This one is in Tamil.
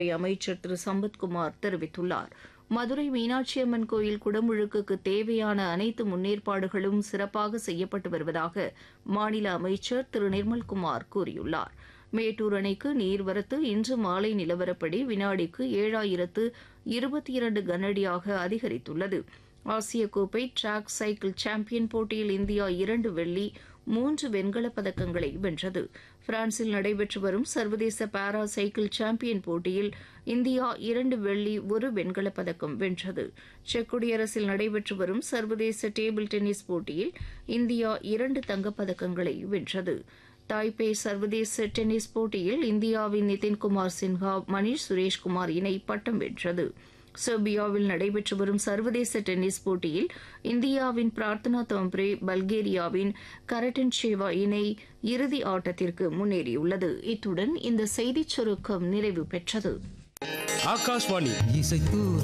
அமைச்சர் திரு சம்பத்குமார் தெரிவித்துள்ளார் மதுரை மீனாட்சி அம்மன் கோயில் குடமுழுக்குக்கு தேவையான அனைத்து முன்னேற்பாடுகளும் சிறப்பாக செய்யப்பட்டு வருவதாக மாநில அமைச்சர் திரு நிர்மல்குமார் கூறியுள்ளார் மேட்டூர் அணைக்கு நீர்வரத்து இன்று மாலை நிலவரப்படி வினாடிக்கு ஏழாயிரத்து இருபத்தி இரண்டு கனஅடியாக அதிகரித்துள்ளது ஆசிய கோப்பை டிராக் சைக்கிள் சாம்பியன் போட்டியில் இந்தியா இரண்டு வெள்ளி மூன்று வெண்கலப் பதக்கங்களை வென்றது பிரான்சில் நடைபெற்று வரும் சர்வதேச பாரா சைக்கிள் சாம்பியன் போட்டியில் இந்தியா இரண்டு வெள்ளி ஒரு வெண்கலப் பதக்கம் வென்றது செக் குடியரசில் நடைபெற்று வரும் சர்வதேச டேபிள் டென்னிஸ் போட்டியில் இந்தியா இரண்டு தங்கப் பதக்கங்களை வென்றது தாய்பே சர்வதேச டென்னிஸ் போட்டியில் இந்தியாவின் நிதின்குமார் சின்ஹா மணீஷ் சுரேஷ்குமார் இணை பட்டம் வென்றது செர்பியாவில் நடைபெற்று வரும் சர்வதேச டென்னிஸ் போட்டியில் இந்தியாவின் பிரார்த்தனா தோம்ப்ரே பல்கேரியாவின் கரட்டன் ஷேவா இணை இறுதி ஆட்டத்திற்கு முன்னேறியுள்ளது இத்துடன் இந்த செய்திச் சுருக்கம் நிறைவு பெற்றது ஆகாஷ்வாணி இசைத்து